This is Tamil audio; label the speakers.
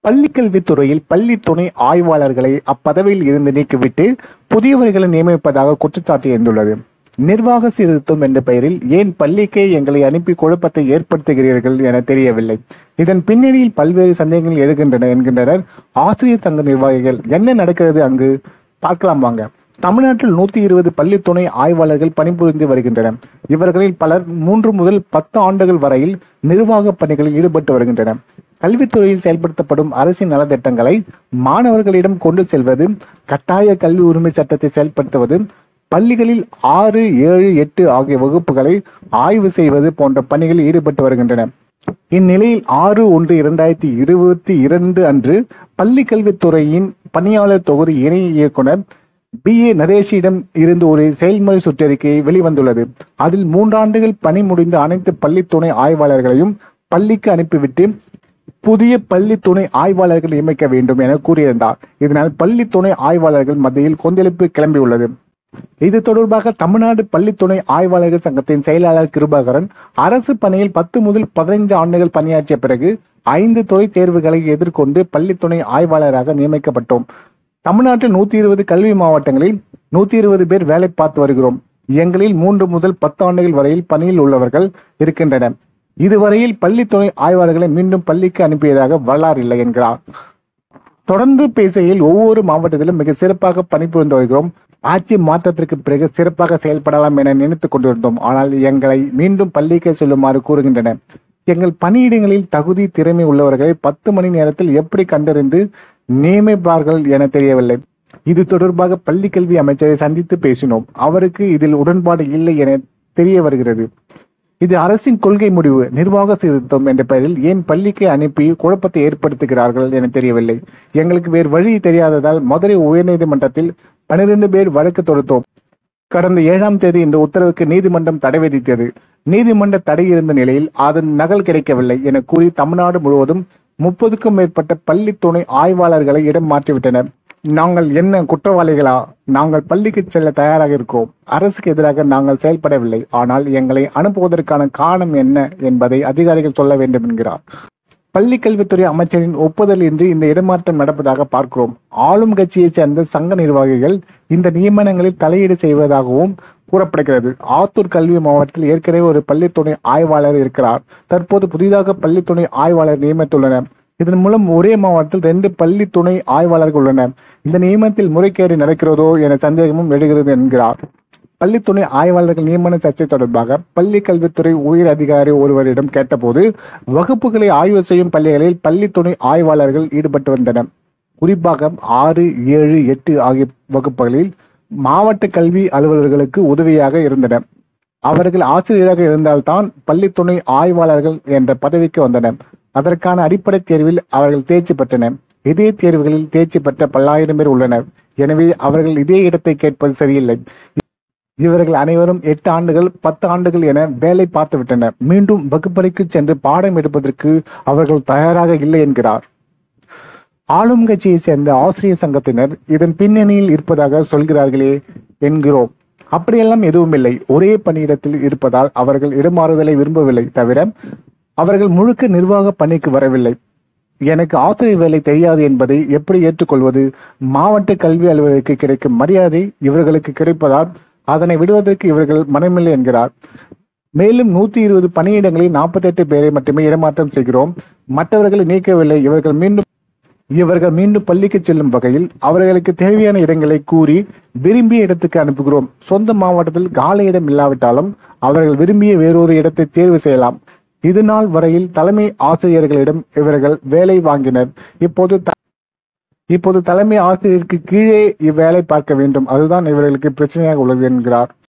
Speaker 1: பள்ளிக்கல்வித்துறையில் பள்ளி துணை ஆய்வாளர்களை அப்பதவியில் இருந்து நீக்கிவிட்டு புதியவர்களை நியமிப்பதாக குற்றச்சாட்டு எழுந்துள்ளது நிர்வாக சீர்திருத்தம் என்ற பெயரில் ஏன் பள்ளிக்கே எங்களை அனுப்பி குழப்பத்தை ஏற்படுத்துகிறீர்கள் என தெரியவில்லை இதன் பின்னணியில் பல்வேறு சந்தேகங்கள் எழுகின்றன என்கின்றனர் ஆசிரியர் சங்க நிர்வாகிகள் என்ன நடக்கிறது அங்கு பார்க்கலாம் வாங்க தமிழ்நாட்டில் நூத்தி இருபது பள்ளி துணை ஆய்வாளர்கள் பணிபுரிந்து வருகின்றனர் இவர்களில் பலர் மூன்று முதல் பத்து ஆண்டுகள் வரையில் நிர்வாக பணிகளில் ஈடுபட்டு வருகின்றனர் கல்வித்துறையில் செயல்படுத்தப்படும் அரசின் நலத்திட்டங்களை மாணவர்களிடம் கொண்டு செல்வது கட்டாய கல்வி உரிமை சட்டத்தை செயல்படுத்துவது பள்ளிகளில் ஆறு ஏழு எட்டு ஆகிய வகுப்புகளை ஆய்வு செய்வது போன்ற பணிகளில் ஈடுபட்டு வருகின்றனர் இந்நிலையில் ஆறு ஒன்று இரண்டாயிரத்தி இருபத்தி இரண்டு அன்று பள்ளி கல்வித்துறையின் பணியாளர் தொகுதி இணை இயக்குனர் பி ஏ நரேஷிடம் இருந்து ஒரு செயல்முறை சுற்றறிக்கை வெளிவந்துள்ளது அதில் மூன்றாண்டுகள் பணி முடிந்த அனைத்து பள்ளி துணை ஆய்வாளர்களையும் பள்ளிக்கு அனுப்பிவிட்டு புதிய பள்ளி துணை ஆய்வாளர்கள் நியமிக்க வேண்டும் என கூறியிருந்தார் இதனால் பள்ளி துணை ஆய்வாளர்கள் மத்தியில் கொந்தளிப்பு கிளம்பியுள்ளது இது தொடர்பாக தமிழ்நாடு பள்ளி துணை ஆய்வாளர்கள் சங்கத்தின் செயலாளர் கிருபாகரன் அரசு பணியில் பத்து முதல் பதினைந்து ஆண்டுகள் பணியாற்றிய பிறகு ஐந்து துறை தேர்வுகளை எதிர்கொண்டு பள்ளி துணை ஆய்வாளராக நியமிக்கப்பட்டோம் தமிழ்நாட்டில் நூத்தி இருபது கல்வி மாவட்டங்களில் நூத்தி இருபது பேர் வேலை பார்த்து வருகிறோம் எங்களில் மூன்று முதல் பத்து ஆண்டுகள் வரையில் பணியில் உள்ளவர்கள் இருக்கின்றனர் இதுவரையில் பள்ளி துணை ஆய்வாளர்களை மீண்டும் பள்ளிக்கு அனுப்பியதாக வரலாறு இல்லை என்கிறார் தொடர்ந்து பேசுகையில் ஒவ்வொரு மாவட்டத்திலும் மிக சிறப்பாக பணிபுரிந்து வருகிறோம் ஆட்சி மாற்றத்திற்கு பிறகு சிறப்பாக செயல்படலாம் என நினைத்துக் கொண்டிருந்தோம் ஆனால் எங்களை மீண்டும் பள்ளிக்கு செல்லுமாறு கூறுகின்றனர் எங்கள் பணியிடங்களில் தகுதி திறமை உள்ளவர்களை பத்து மணி நேரத்தில் எப்படி கண்டறிந்து நியமிப்பார்கள் என தெரியவில்லை இது தொடர்பாக பள்ளி கல்வி அமைச்சரை சந்தித்து பேசினோம் அவருக்கு இதில் உடன்பாடு இல்லை என தெரிய வருகிறது இது அரசின் கொள்கை முடிவு நிர்வாக சீர்திருத்தம் என்ற பெயரில் ஏன் பள்ளிக்கு அனுப்பி குழப்பத்தை ஏற்படுத்துகிறார்கள் என தெரியவில்லை எங்களுக்கு வேறு வழி தெரியாததால் மதுரை உயர்நீதிமன்றத்தில் பனிரெண்டு பேர் வழக்கு தொடுத்தோம் கடந்த ஏழாம் தேதி இந்த உத்தரவுக்கு நீதிமன்றம் தடை விதித்தது நீதிமன்ற தடை இருந்த நிலையில் அதன் நகல் கிடைக்கவில்லை என கூறி தமிழ்நாடு முழுவதும் முப்பதுக்கும் மேற்பட்ட பள்ளி துணை ஆய்வாளர்களை இடம் மாற்றிவிட்டனர் நாங்கள் என்ன குற்றவாளிகளா நாங்கள் பள்ளிக்கு செல்ல தயாராக இருக்கோம் அரசுக்கு எதிராக நாங்கள் செயல்படவில்லை ஆனால் எங்களை அனுப்புவதற்கான காரணம் என்ன என்பதை அதிகாரிகள் சொல்ல வேண்டும் என்கிறார் பள்ளி கல்வித்துறை அமைச்சரின் ஒப்புதல் இன்றி இந்த இடமாற்றம் நடப்பதாக பார்க்கிறோம் ஆளும் கட்சியைச் சேர்ந்த சங்க நிர்வாகிகள் இந்த நியமனங்களில் தலையீடு செய்வதாகவும் கூறப்படுகிறது ஆத்தூர் கல்வி மாவட்டத்தில் ஏற்கனவே ஒரு பள்ளி துணை ஆய்வாளர் இருக்கிறார் தற்போது புதிதாக பள்ளி துணை ஆய்வாளர் நியமித்துள்ளனர் இதன் மூலம் ஒரே மாவட்டத்தில் ரெண்டு பள்ளி துணை ஆய்வாளர்கள் உள்ளனர் இந்த நியமனத்தில் முறைகேடு நடக்கிறதோ என சந்தேகமும் எழுகிறது என்கிறார் பள்ளி துணை ஆய்வாளர்கள் நியமன சர்ச்சை தொடர்பாக பள்ளி கல்வித்துறை உயர் அதிகாரி ஒருவரிடம் கேட்டபோது வகுப்புகளை ஆய்வு செய்யும் பள்ளிகளில் பள்ளி துணை ஆய்வாளர்கள் ஈடுபட்டு வந்தனர் குறிப்பாக ஆறு ஏழு எட்டு ஆகிய வகுப்புகளில் மாவட்ட கல்வி அலுவலர்களுக்கு உதவியாக இருந்தனர் அவர்கள் ஆசிரியராக இருந்தால்தான் பள்ளி துணை ஆய்வாளர்கள் என்ற பதவிக்கு வந்தனர் அதற்கான அடிப்படை தேர்வில் அவர்கள் தேர்ச்சி பெற்றனர் இதே தேர்வுகளில் தேர்ச்சி பெற்ற பல்லாயிரம் பேர் உள்ளனர் எனவே அவர்கள் இதே இடத்தை கேட்பது சரியில்லை இவர்கள் அனைவரும் எட்டு ஆண்டுகள் பத்து ஆண்டுகள் என வேலை பார்த்து விட்டனர் மீண்டும் வகுப்பறைக்கு சென்று பாடம் எடுப்பதற்கு அவர்கள் தயாராக இல்லை என்கிறார் ஆளும் கட்சியை சேர்ந்த ஆசிரியர் சங்கத்தினர் இதன் பின்னணியில் இருப்பதாக சொல்கிறார்களே என்கிறோம் அப்படியெல்லாம் எதுவும் இல்லை ஒரே பணியிடத்தில் இருப்பதால் அவர்கள் இடமாறுதலை விரும்பவில்லை தவிர அவர்கள் முழுக்க நிர்வாக பணிக்கு வரவில்லை எனக்கு ஆசிரியர் வேலை தெரியாது என்பதை எப்படி ஏற்றுக்கொள்வது மாவட்ட கல்வி அலுவலருக்கு கிடைக்கும் மரியாதை இவர்களுக்கு கிடைப்பதால் அதனை விடுவதற்கு இவர்கள் மனமில்லை என்கிறார் மேலும் நூத்தி இருபது பணியிடங்களில் நாற்பத்தி எட்டு பேரை மட்டுமே இடமாற்றம் செய்கிறோம் மற்றவர்களை நீக்கவில்லை இவர்கள் மீண்டும் இவர்கள் மீண்டும் பள்ளிக்கு செல்லும் வகையில் அவர்களுக்கு தேவையான இடங்களை கூறி விரும்பிய இடத்துக்கு அனுப்புகிறோம் சொந்த மாவட்டத்தில் கால இடம் இல்லாவிட்டாலும் அவர்கள் விரும்பிய வேறொரு இடத்தை தேர்வு செய்யலாம் இது நாள் வரையில் தலைமை ஆசிரியர்களிடம் இவர்கள் வேலை வாங்கினர் இப்போது த- இப்போது தலைமை ஆசிரியருக்கு கீழே இவ்வேலை பார்க்க வேண்டும் அதுதான் இவர்களுக்கு பிரச்சனையாக உள்ளது என்கிறார்